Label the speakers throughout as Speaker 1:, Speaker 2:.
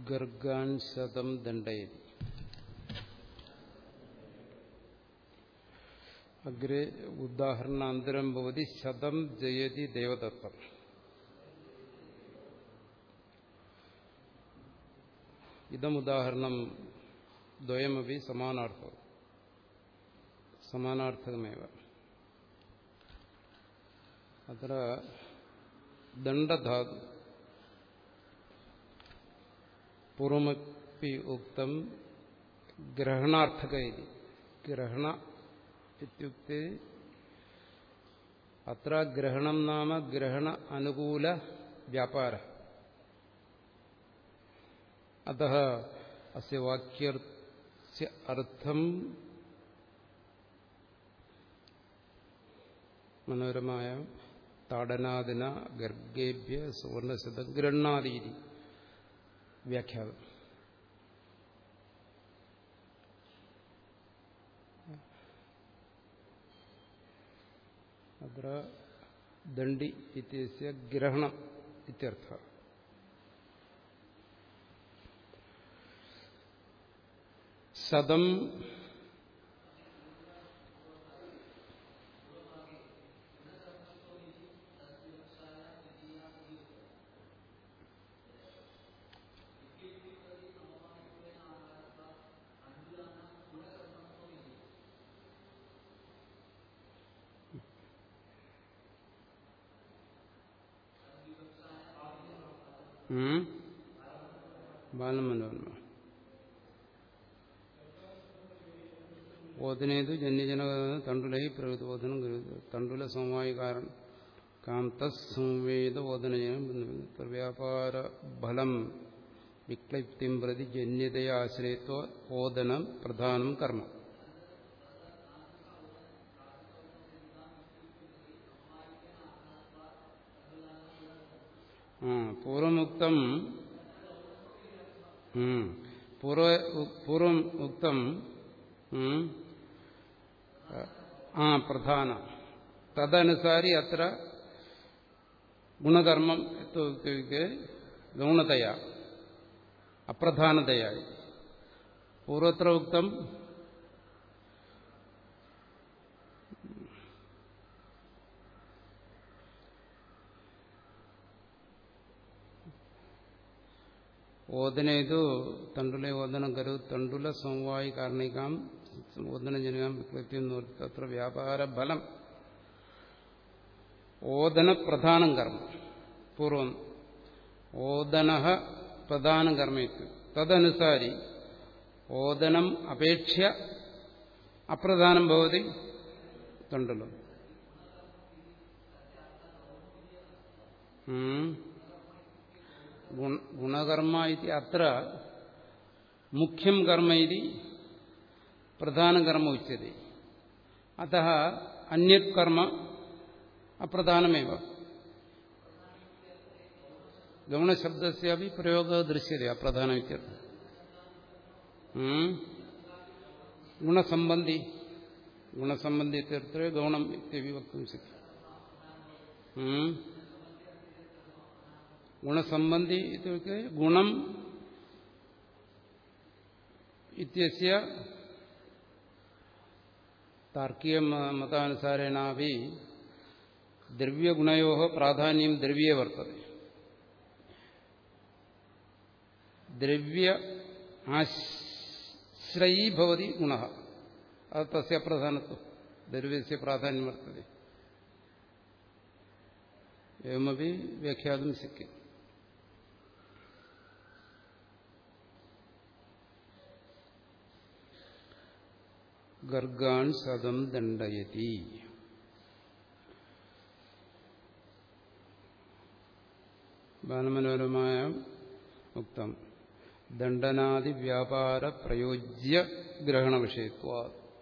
Speaker 1: ഗർഗാൻ ശതം ദണ്ഡയതി അഗ്രേ ഉദാഹരണാന്തരം ഭവതി ശതം ജയതി ദേവദത്തം ഇതമുദാഹരണം ദ്വയമപി സമാനാർത്ഥം സമാനാർത്ഥകമേവ അത്ര ദണ്ഡധാതു പൂർവമപ്പി ഉക്തം ഗ്രഹണാർത്ഥക ഇതി ഗ്രഹണ ഇത്യുക്തി അത്ര ഗ്രഹണം നാമ ഗ്രഹണ അനുകൂല വ്യാപാര അത അസ്യ വാക്യസ്യ അർത്ഥം മനോരമായ താടനാദിന ഗർഗേഭ്യ സുവർണശത ഗൃണ്ണാതീതി വ്യാഖ്യാനം അത്ര ദണ്ഡി ഇത്യസ്യ ഗ്രഹണം ഇത്യർത്ഥ ശതം ബാലമനോന്മ ഓദനേതു ജന്യജന തണ്ടുലൈ പ്രകൃതോദനം കരുത് തണ്ടുല സമവായി കാരണം കാന്തസംവേദ ഓദനജനം വ്യാപാര ഫലം വിക്ലിപ്തിം പ്രതി ജന്യതയെ ആശ്രയത്വ ഓദനം പ്രധാനം കർമ്മം പൂർവമുക്തം പൂർവം ഉക്തം ആ പ്രധാന തദനുസാരി അത്ര ഗുണകർമ്മം ഗൗണതയാ അപ്രധാനതയായി പൂർവത്ര ഉക്തം ഓദനേതു തണ്ടുലെ ഓദനം കരു തണ്ടുല സമവായി കാരണിക്കാം ഓദനജനകം വിക്ലത്യം തത്ര വ്യാപാര ഫലം ഓദന പ്രധാനം കർമ്മ പൂർവം ഓദന പ്രധാനം കർമ്മയിത്തു തദനുസാരി ഓദനം അപേക്ഷ അപ്രധാനം ഭവതി തണ്ടുലം ഗുണകർമ്മ ഇത് അത്ര മുഖ്യം കർമ്മ ഇത് പ്രധാനം കർമ്മ ഉച്ചതി അത അന്യത് കർമ്മ അപ്രധാനമേവ ഗൗണശബ്ദസ്യാപി പ്രയോഗ ദൃശ്യത അപ്രധാനം ഇത്യർത്ഥം ഗുണസംബന്ധി ഗുണസംബന്ധി ഇത്യർത്ഥ ഗൗണം ഇത്യപി വക്തും ശക്തി ഗുണസംബന്ധി ഇത്യുക്തെ ഗുണം ഇത്യസ്യ താർക്കിക മതാനുസാരേണാപി ദ്രവ്യഗുണയോ പ്രാധാന്യം ദ്രവ്യേ വർത്തത ദ്രവ്യ ആശ്രയീ ഭവതി ഗുണ അത് തസ്യ പ്രധാനത്വം ദ്രവ്യസ്യ പ്രാധാന്യം വർത്തത എവമപി വ്യാഖ്യാതും ശക്യം ഗർഗാൻ സദം ദണ്ഡയതി ബാലമനോരമായ ഉക്തം ദണ്ഡനാദി വ്യാപാര പ്രയോജ്യ ഗ്രഹണ വിഷയത്വ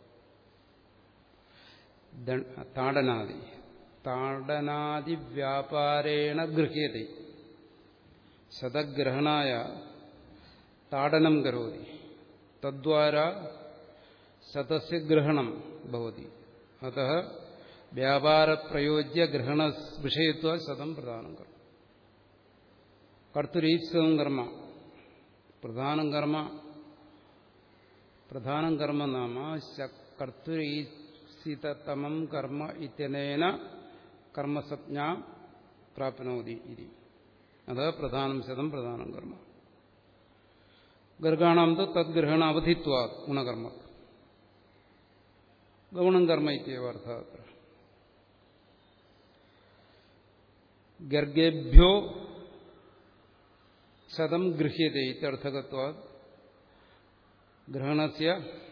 Speaker 1: താടനാദി താടനാദി വ്യാപാരേണ ഗൃഹ്യത ശതഗ്രഹണായ താടനം കരോതി തദ്വാര ശതസ്യ ഗ്രഹണം ഭവതി അത വ്യാപാരപ്രയോജ്യ ഗ്രഹണ വിഷയത്വ ശതം പ്രധാനം കർമ്മ കർത്തുരീപ്സവം കർമ്മ പ്രധാനം കർമ്മ പ്രധാനം കർമ്മ നാമ കർത്തുരീസിതമം കർമ്മ ഇത്യനേന കർമ്മസജ്ഞ പ്രാപ്നോതി ഇതി അത് പ്രധാനം ശതം പ്രധാനം കർമ്മ ഗർഗാണാം തദ്ഗ്രഹണ അവധിത്വ ഗുണകർമ്മ ഗൗണം കർമ്മ ഇത്യർത്ഥ ഗർഗേഭ്യോ ശതം ഗൃഹ്യത്തെ ഇത്യർത്ഥകത്വ ഗ്രഹണസ്യ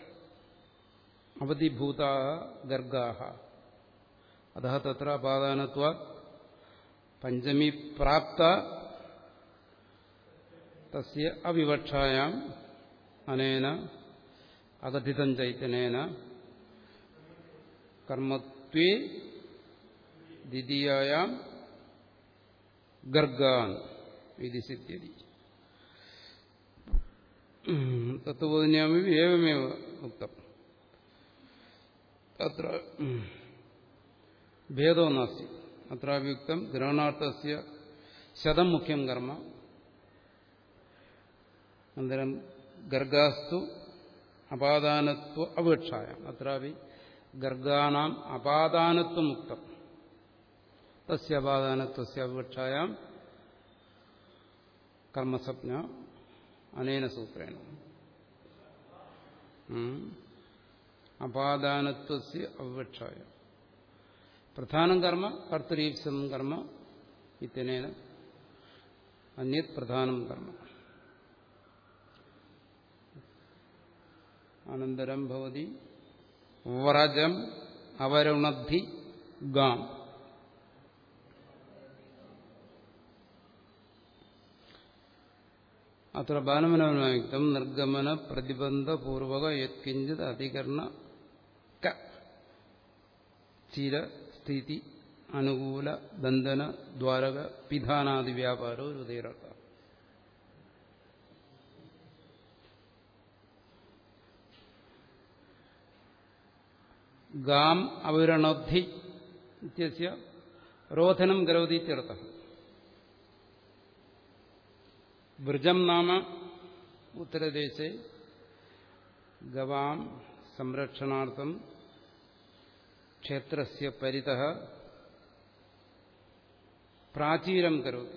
Speaker 1: അവധിഭൂതാ ഗർഗാഹ അത തത്ര അപാദാനത്വ പഞ്ചമി പ്രാപ്ത തസ്യ അവിവക്ഷായാം അനേന അകഥിതം ചൈതന്യേന കർമ്മത്വേ ദ്വിതീയായാം ഗർഗാൻ ഇത് സിദ്ധ്യതി തത്വബോധന്യാമി ഏവമേവ ഉക്തം തത്ര ഭേദോ നാസ്തി അത്രാവിയുക്തം ഗ്രഹണാർത്ഥസ്യ ശതം മുഖ്യം കർമ്മ അനന്തരം ഗർഗാസ്തു അപാദാനത്വ അപേക്ഷായ അത്രാവി ഗർഗാണാം അപാദാനത്വം മുക്തം തസ്യ അപാദാനത്വസ്യ അപേക്ഷായാം കർമ്മസപ്ന അനേന സൂത്രേണ അപാദാനത്വസ്യ അപേക്ഷായ പ്രധാനം കർമ്മ കർത്തരീപ്സം കർമ്മ ഇത്യനേന അന്യത് പ്രധാനം കർമ്മ അനന്തരം ഭവതി വ്രജം അവരുണദ്ധി ഗാം അത്ര ബാലമനോയുക്തം നിർഗമന പ്രതിബന്ധപൂർവക യത്കിഞ്ചിത് അധികരണ ചിര സ്ഥിതി അനുകൂല ബന്ധന ദ്വാരക പിധാനാദി വ്യാപാരോ ഹൃദയർത്ഥ ഗാം അവിരണോദ്ധി ഇത്യസ്യ രോധനം കരോതി ഇത്യർത്ഥ വൃജം നാമ ഉത്തരദേശെ ഗവാം സംരക്ഷണാർത്ഥം ക്ഷേത്രസ്യ പരിതഃ പ്രാചീരം കരോതി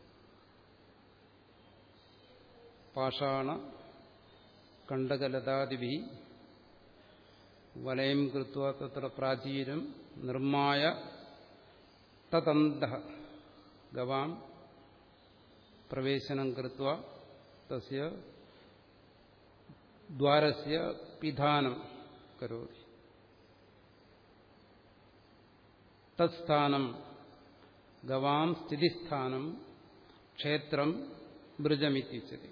Speaker 1: പാഷാണ കണ്ടകലതാദിഭി വലയം കൃത്വ തത്ര പ്രാചീരം നിർമ്മായ തതന്ത ഗവാം പ്രവേശനം കൃത്വ തസ്യ ദ്വാരസ്യ പിധാനം കരോതി തത്സ്ഥാനം ഗവാം സ്ഥിതിസ്ഥാനം ക്ഷേത്രം മൃജമിത്യുച്ചതി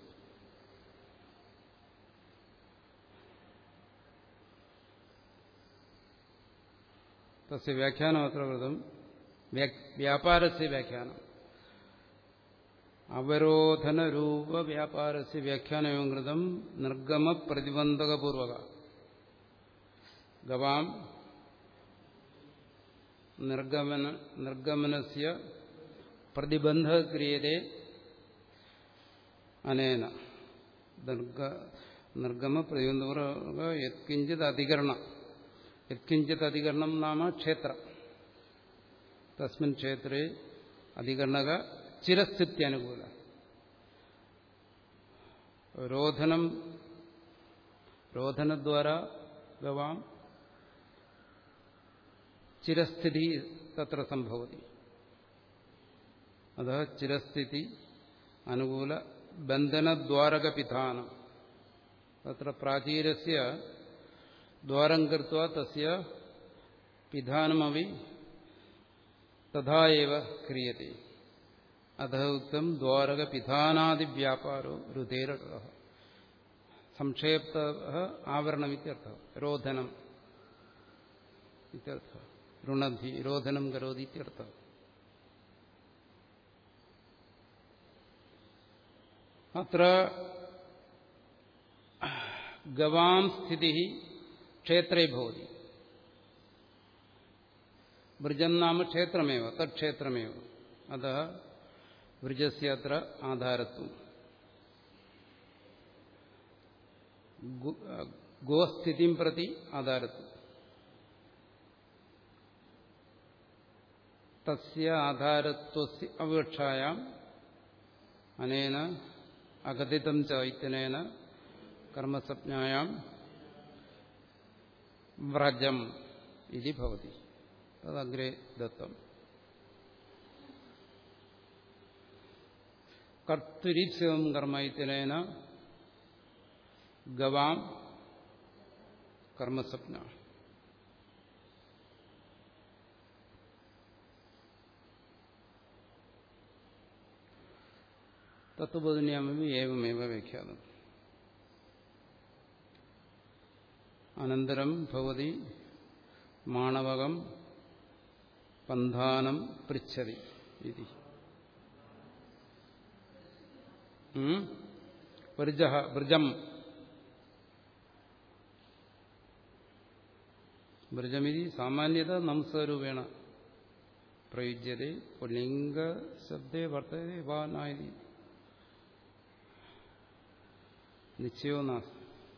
Speaker 1: തസ്യ വ്യാഖ്യാനം അത്ര കൃതം വ്യാപാരസ്യ വ്യാഖ്യാനം അവരോധനരൂപ വ്യാപാരസ്യ വ്യാഖ്യാനവും കൃതം നിർഗമ പ്രതിബന്ധകപൂർവക ഗവാം നിർഗമന നിർഗമനസ്യ പ്രതിബന്ധ ക്രിയതേ അനേന നിർഗമ പ്രതിബന്ധപൂർവക യത്കിഞ്ചിത് അധികരണം യത്കിഞ്ചിത് അധികരണം നാമ ക്ഷേത്ര തസ്മിൻ ക്ഷേത്രേ അധികരണക ചിരസ്ഥിത്യനുകൂല രോധനം രോധനദ്വാര ഗവാം ചിരസ്ഥിതി തത്ര സംഭവതി അത ചിരസ്ഥിതി അനുകൂല ബന്ധനദ്വാരകപിധാനം തത്ര പ്രാചീരസ്യ ദ്വാരം കൃത്വ തസ്യ പിധാനമവി തഥാ ഏവ ക്രിയത്തെ അധ ഉക്തം ദ്വാരകപിധാനാദിവ്യാപാരോ രുതേര സംക്ഷേപ്ത ആവരണമിത്യർത്ഥ രോധനം ഇത്യർത്ഥ രുണദ്ധി രോധനം കരോതി ഇത്യർത്ഥ അത്ര ഗവാം സ്ഥിതി ക്ഷേത്രേ ഭവതി വൃജം നാമ ക്ഷേത്രമേവ തക്ഷേത്രമേവ അത വൃജസ്യ അത്ര ആധാരത്വം ഗോസ്ഥിതിം പ്രതി ആധാരത്വം തസ്യ ആധാരത്വസ്യ അപേക്ഷായാം അനേന അകഥിതം ചൈത്യനേന കർമ്മസജ്ഞായാം വ്രജം ഇതി ഭവതി തദഗ്രേ ദത്തം കർത്തുരീപ്സിതം കർമ്മ ഇത്യനേന ഗവാം കർമ്മസപ്ന തത്വബോധന്യാമി ഏവമേവ വ്യാഖ്യാതം അനന്തരം ഭവതി മാണവകം പന്ഥാനം പൃച്ഛതി ഇതി വൃജ വൃജം വൃജമിതി സാമാന്യത നംസരൂപേണ പ്രയുജ്യത്തെ പുല്ലിംഗശബ്ദേ വർത്തത്തെ വാ നായതി നിശ്ചയോ നാസ്തി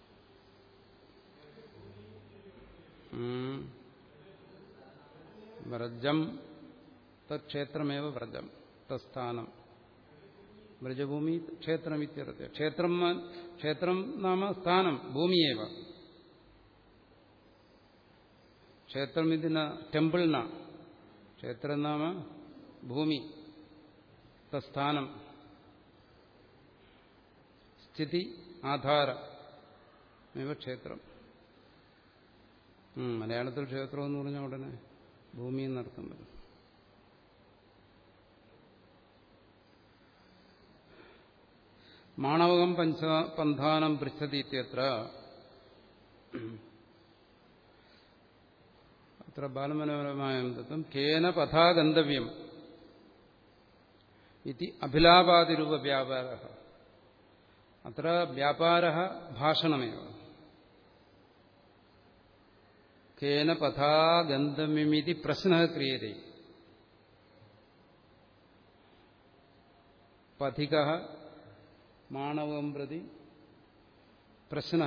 Speaker 1: വ്രജം തക്ഷേത്രമേവ വ്രജം തസ്ഥാനം വ്രജഭൂമി ക്ഷേത്രമിത്യർത്ഥ ക്ഷേത്രം ക്ഷേത്രം നാമ സ്ഥാനം ഭൂമിയേവ ക്ഷേത്രമിതി ടെമ്പിൾ ന ക്ഷേത്രം നാമ ഭൂമി തസ്ഥാനം സ്ഥിതി ആധാര ക്ഷേത്രം മലയാളത്തിൽ ക്ഷേത്രം എന്ന് പറഞ്ഞാൽ ഉടനെ ഭൂമി എന്നർത്ഥം വരും മാണവകം പഞ്ച പന്ഥാനം പൃച്ഛതി ഇത്യത്ര അത്ര ബാലമനോരമായ തത്വം കേന പഥാ ഗന്തവ്യം ഇതി അഭിലാപാതിരൂപ വ്യാപാര അത്ര വ്യാപാര ഭാഷണമേവ കേന പഥാ ഗന്തവ്യമിതി പ്രശ്ന ക്രിയതേ പഥിക മാണവം പ്രതി പ്രശ്ന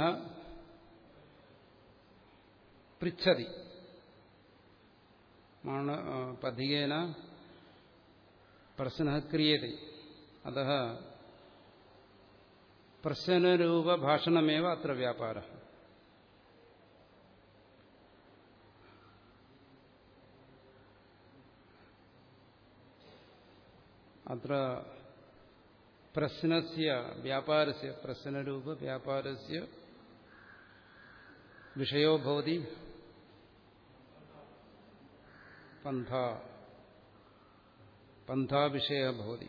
Speaker 1: പൃച്ഛതി പഥികേന പ്രശ്ന ക്രിയത്തെ അത പ്രശ്നരൂപഭാഷണമേവ അത്ര വ്യാപാര അത്ര പ്രശ്നസ്യ വ്യാപാരസ്യ പ്രശ്നരൂപ വ്യാപാരസ്യ വിഷയോ ഭവതി പന്ഥ പന്ഥാവിഷയ ഭവതി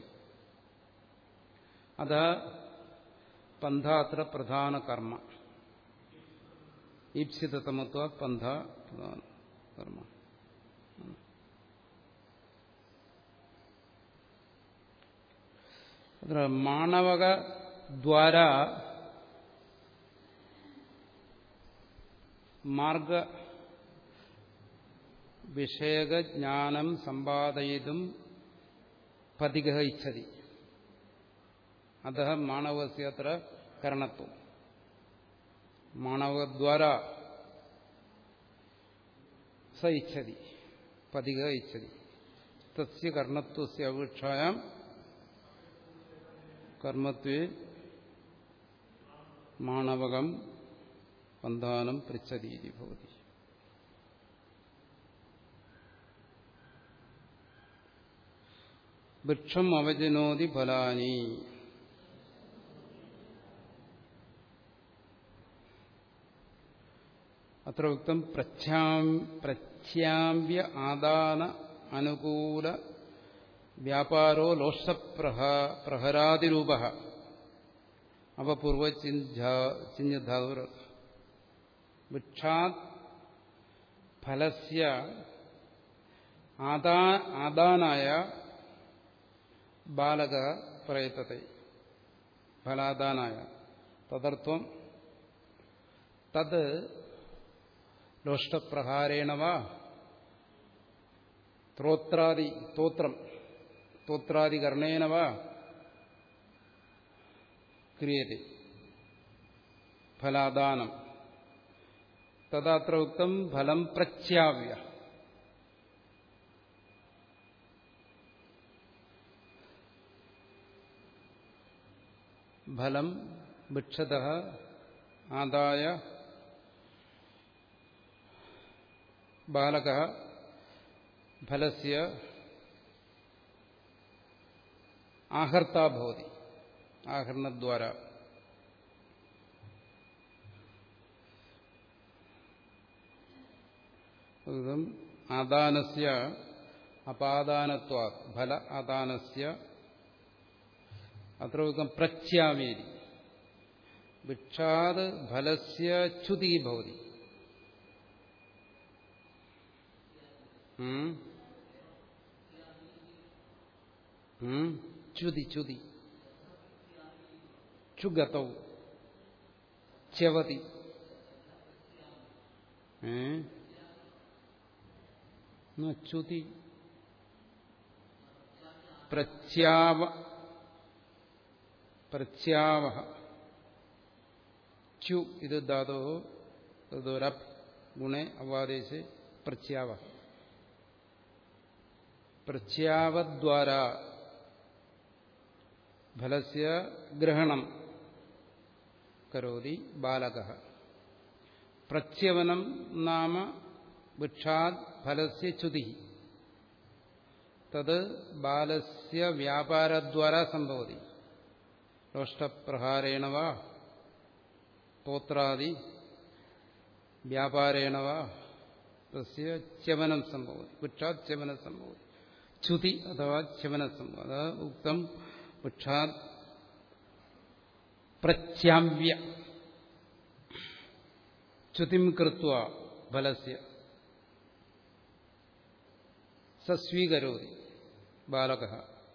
Speaker 1: അത പന്ഥ അത്ര പ്രധാന കർമ്മ ഈപ്സിതമത്വ പന്ഥ പ്രധാന കർമ്മ അത്ര മാണവകദ്വാര മാർഗ വിഷയകജ്ഞാനം സമ്പാദയിതും പതിക ഇച്ഛതി അത മാണവസ്യ അത്ര കരണത്വം മാണവദ്വാര സ ഇച്ഛതി പതിക ഇച്ഛതി തസ്യ കർണത്വസ്യ അപേക്ഷായാം കർമ്മത്വേ മാണവകം പന്ഥാനം പൃച്ഛതീതി ഭവതി വൃക്ഷം അവജനോതി ഫലാനി അത്ര ഉക്തം പ്രച്ഛാമ്യ ആദാന അനുകൂല വ്യാപാരോ ലോഷപ്രഹരാതിരൂപ അവപൂർവചിഞ്ഞധാതുർ വൃക്ഷാത് ഫലസ്യ ആദാനായ ബാലക പ്രയത്തത്തെ ഫലാദാനായ തദർത്ഥം തത് ലോഷ്ടപ്രഹാരേണ വാ ത്രോത്രാദി സ്തോത്രം സ്തോത്രാദികർണേന വാ ക്രിയത്തെ ഫലാദാനം തദാത്ര ഉക്തം ഫലം പ്രച്യാവ്യ ഫലം ഭിക്ഷത ആദായ ബാലക ഫലസ്യ ആഹർത്താ ഭവതി ആഹരണദ്വാര ഇതും ആദാനസ്യ അപാദാനത്വാ ഫല ആദാനസ്യ അത്ര ഉക്തം പ്രച്യാമേരി ഭിക്ഷാത് ഫലസ്യ ച്യുതി ഭവതി ഉം? ഉം? ച്യുതി ച്യുതി ചുഗതൗ ച്യവതി ഏ ന ച്യുതി പ്രച്യാവ പ്രച്യാവ ചു ഇത് ധാതോ തദോരപ് ഗുണേ അവാദേശെ പ്രച്യാവ പ്രച്യാവദ്വാര ഫലസ്യ ഗ്രഹണം കരോതി ബാലക പ്രച്യവനം നാമ ഭിക്ഷാത് ഫലസ്യ ച്യുതി തത് ബാലസ്യ വ്യാപാരദ്വാര സംഭവതി ലോഷ്ടപ്രഹാരേണ വാ പോത്രാദി വ്യാപാരേണ വാ തസ്യ ച്യവനം സംഭവതി ഭിക്ഷാത് ച്യവനം സംഭവതി ച്യുതി അഥവാ ച്യവനം സംഭവം അതാ ഉക്തം ഭിക്ഷാത് പ്രച്യാമ്യ ച്യുതിം കൃത്വ ഫലസ്യ സസ്വീകരോതി ബാലക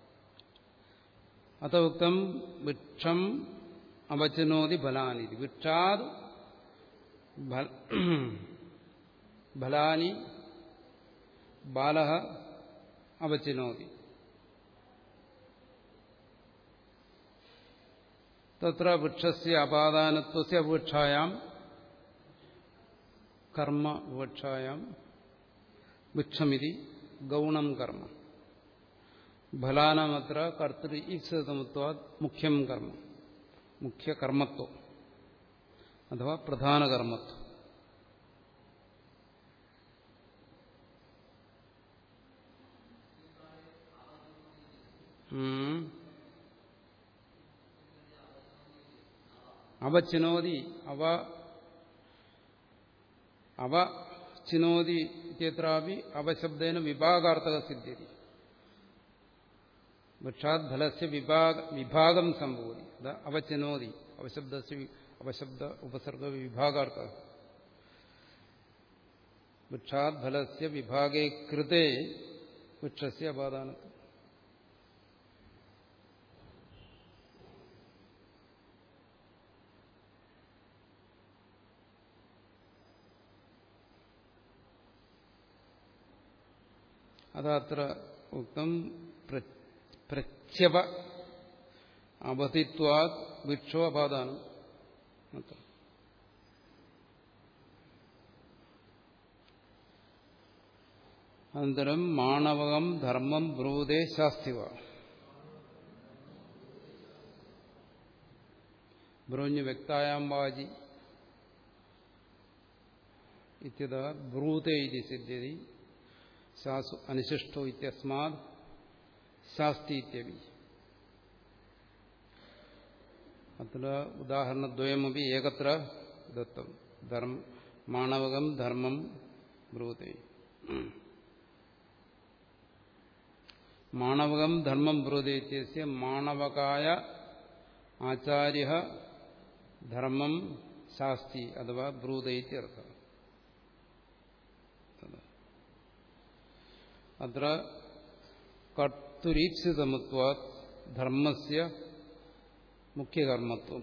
Speaker 1: അത ഉക്തം ഭിക്ഷം അവചനോതി ഫലാനി ഭിക്ഷാത് ഫലാനി ബാല അവചനോതി തത്ര വൃക്ഷസ്യ അപാദാനത്വസ്യ വിവക്ഷായാം കർമ്മ വിവക്ഷായാം വൃക്ഷമിതി ഗൗണം കർമ്മ ഫലാനമത്ര കർത്തൃ ഈപ്സിതമത്വാ മുഖ്യം കർമ്മ മുഖ്യ കർമ്മത്വം അഥവാ പ്രധാന കർമ്മത്വം ഉം. അവചിനോതി അവ അവ ചിനോതി ഇത്യത്രാപി അവശബ്ദേന വിഭാഗാർത്ഥക സിദ്ധ്യതി വൃക്ഷാത് ഫലസ്യ വിഭാഗ വിഭാഗം സംഭവതി അത് അവചിനോതി അവശബ്ദസ്യ അവശബ്ദ ഉപസർഗ വിഭാഗാർത്ഥ വൃക്ഷാത് ഫലസ്യ വിഭാഗേ കൃതേ വൃക്ഷസ്യ അപാദാനത്വം അതത്ര ഉക്തം പ്രച്യവ അവധിത്വാത് വൃക്ഷോ അപാദാനം അത്ര അനന്തരം മാണവകം ധർമ്മം ബ്രൂതേ ശാസ്തിവ ബ്രൂഞ്ഞ് വ്യക്തായാം വാജി ഇത്യത ബ്രൂതേ ഇതി സിദ്ധ്യതി ശാസു അനിശിഷ്ടോ ഇത്യസ്മാത് ശാസ്തി ഇത്യവി അത്ര ഉദാഹരണദ്വയമപി ഏകത്ര ദത്തം ധർമ്മ മാണവകം ധർമ്മം ബ്രൂതേ മാണവകം ധർമ്മം ബ്രൂതേ ഇത്യസ്യ മാണവകായ ആചാര്യ ധർമ്മം ശാസ്തി അഥവാ ബ്രൂതേ ഇത്യർത്ഥം അത്ര കർത്തുരീപ്സിതമത്വാ ധർമ്മസ്യ മുഖ്യകർമ്മത്വം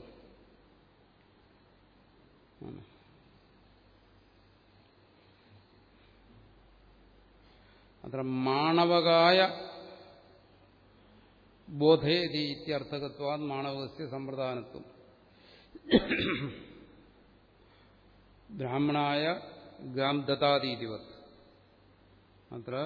Speaker 1: അത്ര മാണവകായ ബോധേതി ഇത്യർത്ഥകത്വാ മാണവകസ്യ സമ്പ്രദാനത്വം ബ്രാഹ്മണായ ഗാം ദതാതീതിവത് അത്ര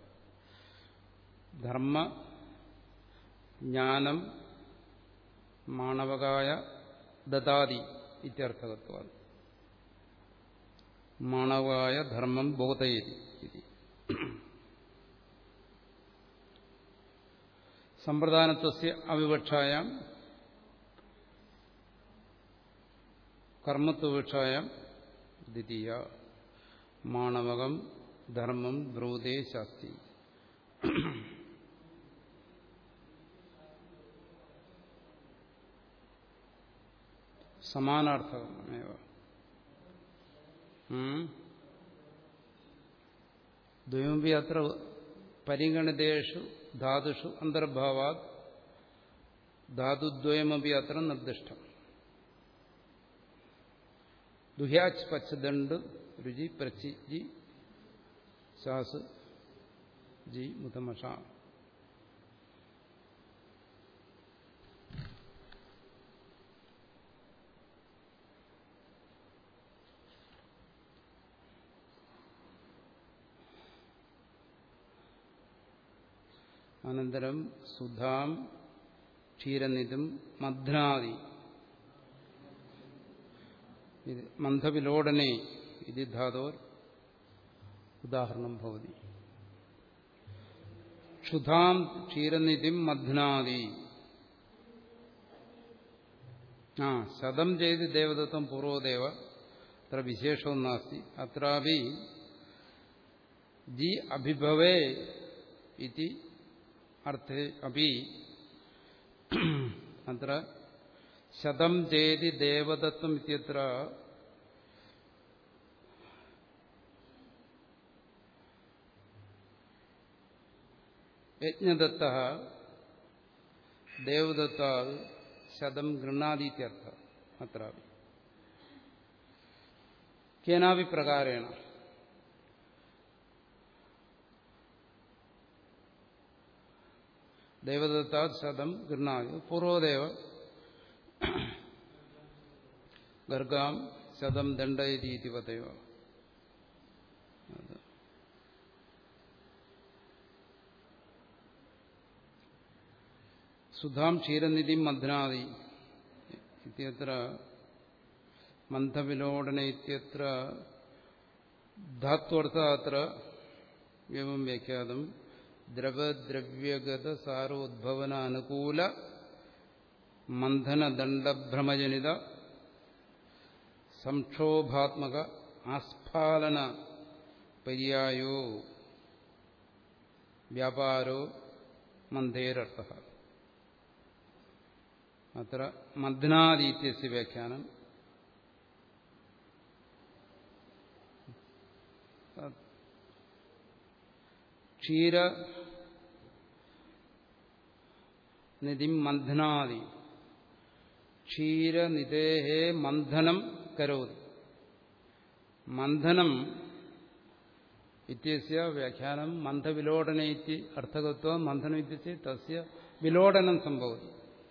Speaker 1: ധർമ്മ ജ്ഞാനം മാണവകായ ദതാതി ഇത്യർത്ഥകത്വം മാണവായ ധർമ്മം ബോധയതി സമ്പ്രദാനത്വസ്യ അവിവക്ഷായാം കർമ്മത്വവിവക്ഷായാം ദ്വിതീയ മാണവകം ധർമ്മം ബ്രൂതേ ശാസ്തി സമാനാർത്ഥകമേവ ദ്വയമപി അത്ര പരിഗണിതേഷു ധാതുഷു അന്തർഭാവാത് ധാതുദ്വയമപി അത്ര നിർദ്ദിഷ്ടം ദുഹ്യാച്ച് പച്ചദണ്ട് രുചി പ്രച്ചി ജി ശാസ് ജി മുതമഷ അനന്തരം സുധാം ക്ഷീരനിധും മധ്നാദി മന്ദവിലോടനെ ഇത് ധാതോർ ഉദാഹരണം ഭവതി ക്ഷുധാം ക്ഷീരനിധിം മധ്നാദി ആ ശതം ചെയ്ത് ദേവദത്തം പൂർവദേവ അത്ര വിശേഷവും നാസ്തി അത്രാപി ജി അഭിഭവേ ഇതി അർത്ഥേ അപി അത്ര ശതം ചേതി ദേവദത്വം ഇത്യത്ര യജ്ഞദത്ത ദേവദത്താൽ ശതം ഗൃഹാദീത്യർത്ഥ അത്ര കേനാപി പ്രകാരേണ ദേവദത്താ ശതം ഗൃഹാദി പൂർവദേവ ഗർഗാം ശതം ദണ്ഡയതീതി പതയോ സുധാം ക്ഷീരനിധി മധ്നാദി ഇത്യത്ര മന്ദവിലോടന ഇത്യത്ര ധാത്വർത്ഥ അത്ര എവം വ്യാഖ്യാതം ദ്രവദ്രവ്യഗത സാരോദ്ഭവന അനുകൂല മന്ഥനദണ്ഡഭ്രമജനിത സംക്ഷോഭാത്മക ആസ്ഫാലന പര്യായോ വ്യാപാരോ മന്ദേരർത്ഥ അത്ര മധ്നാദീത്യസ്യ വ്യാഖ്യാനം ക്ഷീര നിധിം മന്ഥനാദി ക്ഷീരനിധേഹേ മന്ഥനം കരോതി മന്ഥനം ഇത്യസ്യ വ്യാഖ്യാനം മന്ഥവിലോടന ഇതി അർത്ഥകത്വം മന്ഥനം ഇത്യസ്യ തസ്യ വിലോടനം സംഭവതി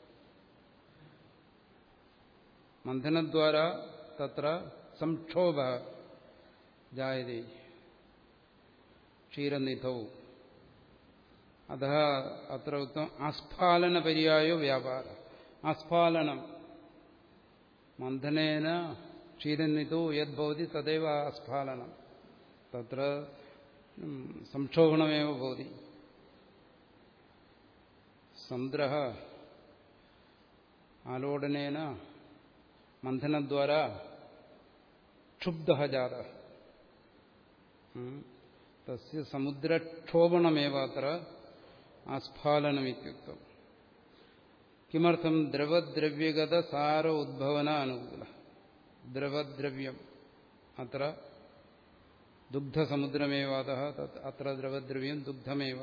Speaker 1: മന്ഥനദ്വാര തത്ര സംക്ഷോഭ ജായതേ ക്ഷീരനിധൗ അത അത്ര ഉക്തം ആസ്ഫാലന പര്യായോ വ്യാപാര ആസ്ഫാലനം മന്ഥനേന ക്ഷീരനിധോ യദ്ഭവതി തദൈവ ആസ്ഫാലനം തത്ര സംക്ഷോഭണമേവ ഭവതി സമുദ്ര ആലോടനേന മന്ഥനദ്വാര ക്ഷുബ്ധ ജാത തസ്യ സമുദ്രക്ഷോഭണമേവ അത്ര ആസ്ഫാലനമിത്യുക്തം കിമർത്ഥം ദ്രവദ്രവ്യഗത സാര ഉദ്ഭവന അനുകൂല ദ്രവദ്രവ്യം അത്ര ദുഗ്ധസമുദ്രമേവ അത്ര ദ്രവദ്രവ്യം ദുഗ്ധമേവ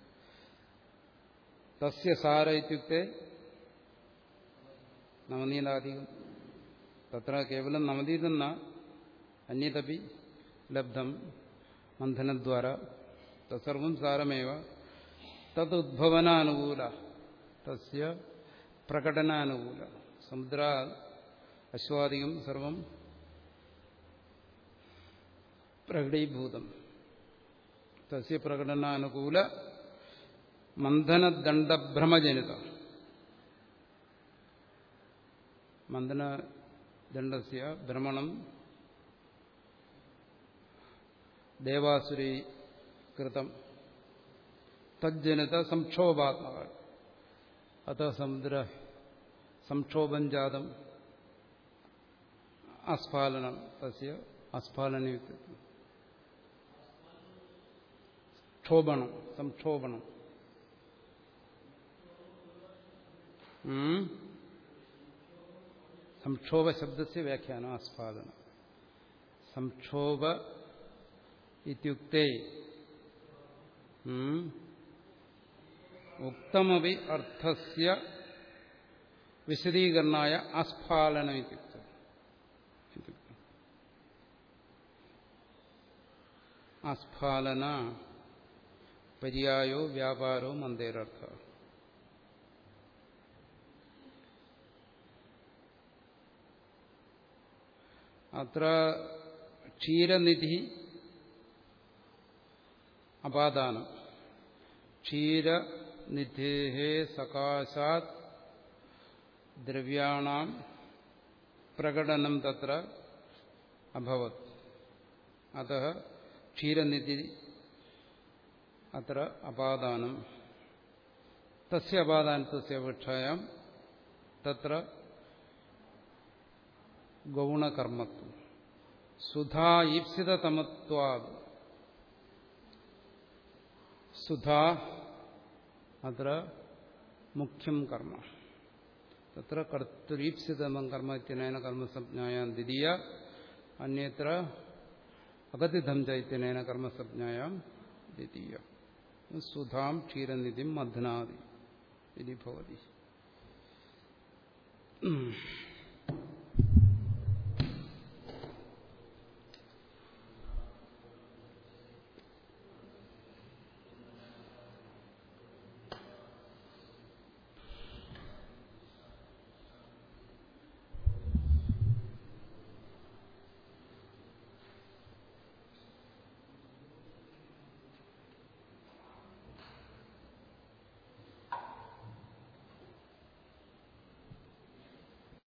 Speaker 1: തസ്യ സാര ഇത്യുക്തെ നവനീലാധികം തത്ര കേവലം നവനീതെന്ന അന്യതപി ലബ്ധം മന്ഥനദ്വാര തത്സർവം സാരമേവ തദ്ഭവനാനുകൂല തസ്യ പ്രകടനാനുകൂല സമുദ്ര അശ്വാദികം സർവം പ്രകടീഭൂതം തസ്യ പ്രകടനാനുകൂല മന്ദനദണ്ഡഭ്രമജനിത മന്ദനദണ്ഡസ്യ ഭ്രമണം ദേവാസുരീ കൃതം തജ്ജനിത സംക്ഷോഭാത്മക അത സമുദ്ര സംക്ഷോഭം ജാതം അസ്ഫാലനം തസ്യ അസ്ഫാലനയുക്തം ക്ഷോഭണം സംക്ഷോഭണം സംക്ഷോഭ ശബ്ദസ്യ വ്യാഖ്യാനം ആസ്ഫാദനം സംക്ഷോഭ ഇത്യുക്തേ ഉക്തമപി അർത്ഥസ്യ വിശദീകരണായ ആസ്ഫാലനം ഇത്യുക്തം ആസ്ഫാലന പര്യായോ വ്യാപാരോ മന്ദേരർത്ഥ അത്ര ക്ഷീരനിധി അപാദാനം ക്ഷീരനിധേ സകാശാത് ദ്രവ്യാണാം പ്രകടനം തത്ര അഭവത് അത ക്ഷീരനിധി അത്ര അപാദാനം തസ്യ അപാദാനത്തസ്യ അപേക്ഷായാം തത്ര ഗൗണകർമ്മത്വം സുധാ ഈപ്സിതമത്വാത് സുധാ അത്ര മുഖ്യം കർമ്മ തത്ര കർത്തരീപ്സിതമം കർമ്മ ഇത്യനേന കർമ്മസജ്ഞായാം ദ്വിതീയ അന്യത്ര അകതിധം ചൈത്യനേന കർമ്മസജ്ഞായാം ദ്വിതീയ സുധാം ക്ഷീരനിധിം മധ്നാദി ഇതി ഭവതി